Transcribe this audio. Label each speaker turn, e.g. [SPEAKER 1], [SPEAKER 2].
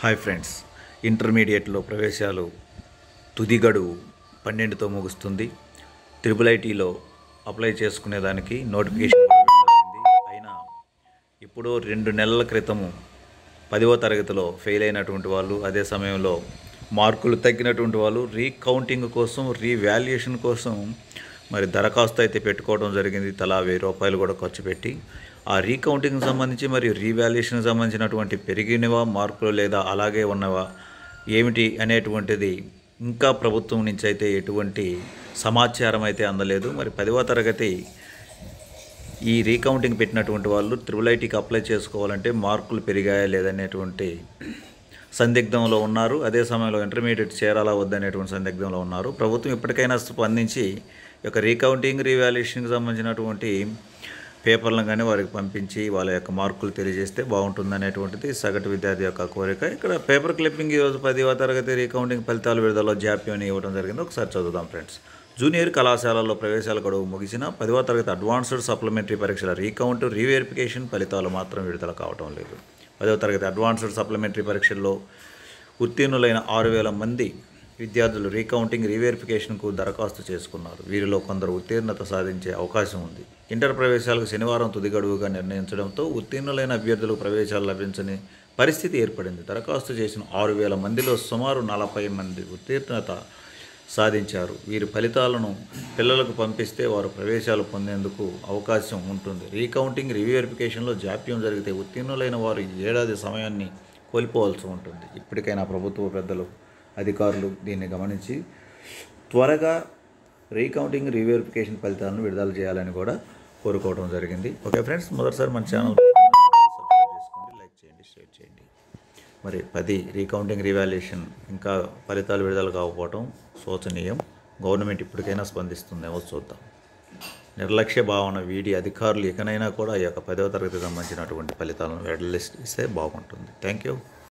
[SPEAKER 1] hi friends ఇంటర్మీడియట్లో ప్రవేశాలు తుది గడువు పన్నెండుతో ముగుస్తుంది త్రిబుల్ ఐటీలో అప్లై చేసుకునేదానికి నోటిఫికేషన్ కూడా విడుదలైంది అయినా ఇప్పుడు రెండు నెలల క్రితము పదవ తరగతిలో ఫెయిల్ అయినటువంటి వాళ్ళు అదే సమయంలో మార్కులు తగ్గినటువంటి వాళ్ళు రీకౌంటింగ్ కోసం రీవాల్యుయేషన్ కోసం మరి దరఖాస్తు అయితే పెట్టుకోవడం జరిగింది తలా వెయ్యి రూపాయలు కూడా ఖర్చు పెట్టి ఆ రీకౌంటింగ్ సంబంధించి మరియు రీవాల్యుయేషన్ సంబంధించినటువంటి పెరిగినవా మార్కులు లేదా అలాగే ఉన్నవా ఏమిటి అనేటువంటిది ఇంకా ప్రభుత్వం నుంచి అయితే ఎటువంటి సమాచారం అయితే అందలేదు మరి పదవ తరగతి ఈ రీకౌంటింగ్ పెట్టినటువంటి వాళ్ళు త్రిబుల్ ఐటీకి అప్లై చేసుకోవాలంటే మార్కులు పెరిగాయా లేదనేటువంటి సందిగ్ధంలో ఉన్నారు అదే సమయంలో ఇంటర్మీడియట్ చేరాలా వద్దనేటువంటి సందిగ్ధంలో ఉన్నారు ప్రభుత్వం ఇప్పటికైనా స్పందించి ఈ యొక్క రీకౌంటింగ్ రీవాల్యుయేషన్కి సంబంధించినటువంటి పేపర్లను కానీ వారికి పంపించి వాళ్ళ యొక్క మార్కులు తెలియజేస్తే బాగుంటుందనేటువంటిది సగటు విద్యార్థి యొక్క కోరిక ఇక్కడ పేపర్ క్లిప్పింగ్ ఈరోజు పదివ తరగతి రీకౌంటింగ్ ఫలితాల విడుదలలో జాప్యం అని ఇవ్వడం జరిగింది ఒకసారి చదువుదాం ఫ్రెండ్స్ జూనియర్ కళాశాలల్లో ప్రవేశాల గడువు ముగిసిన పదవ తరగతి అడ్వాన్స్డ్ సప్లిమెంటరీ పరీక్షల రీకౌంట్ రీవెరిఫికేషన్ ఫలితాలు మాత్రం విడుదల కావటం లేదు పదవ తరగతి అడ్వాన్స్డ్ సప్లిమెంటరీ పరీక్షల్లో ఉత్తీర్ణులైన ఆరు వేల మంది విద్యార్థులు రీకౌంటింగ్ రీవెరిఫికేషన్కు దరఖాస్తు చేసుకున్నారు వీరిలో కొందరు ఉత్తీర్ణత సాధించే అవకాశం ఉంది ఇంటర్ ప్రవేశాలకు శనివారం తుది గడువుగా నిర్ణయించడంతో ఉత్తీర్ణులైన అభ్యర్థులకు ప్రవేశాలు లభించని పరిస్థితి ఏర్పడింది దరఖాస్తు చేసిన ఆరు వేల మందిలో సుమారు నలభై మంది ఉత్తీర్ణత సాధించారు వీరి ఫలితాలను పిల్లలకు పంపిస్తే వారు ప్రవేశాలు పొందేందుకు అవకాశం ఉంటుంది రీకౌంటింగ్ రీవెరిఫికేషన్లో జాప్యం జరిగితే ఉత్తీర్ణులైన వారు ఈ ఏడాది సమయాన్ని కోల్పోవాల్సి ఉంటుంది ఇప్పటికైనా ప్రభుత్వ పెద్దలు అధికారులు దీన్ని గమనించి త్వరగా రీకౌంటింగ్ రీవెరిఫికేషన్ ఫలితాలను విడుదల చేయాలని కూడా కోరుకోవడం జరిగింది ఓకే ఫ్రెండ్స్ మొదటిసారి మన ఛానల్ సబ్స్క్రైబ్ చేసుకోండి లైక్ చేయండి షేర్ చేయండి మరి పది రీకౌంటింగ్ రీవాల్యుయేషన్ ఇంకా ఫలితాలు విడుదల కాకపోవడం శోచనీయం గవర్నమెంట్ ఇప్పటికైనా స్పందిస్తుందేమో చూద్దాం నిర్లక్ష్య భావన వీడి అధికారులు ఇకనైనా కూడా ఈ యొక్క పదవ తరగతి సంబంధించినటువంటి ఫలితాలను వెడలిస్తే బాగుంటుంది థ్యాంక్ యూ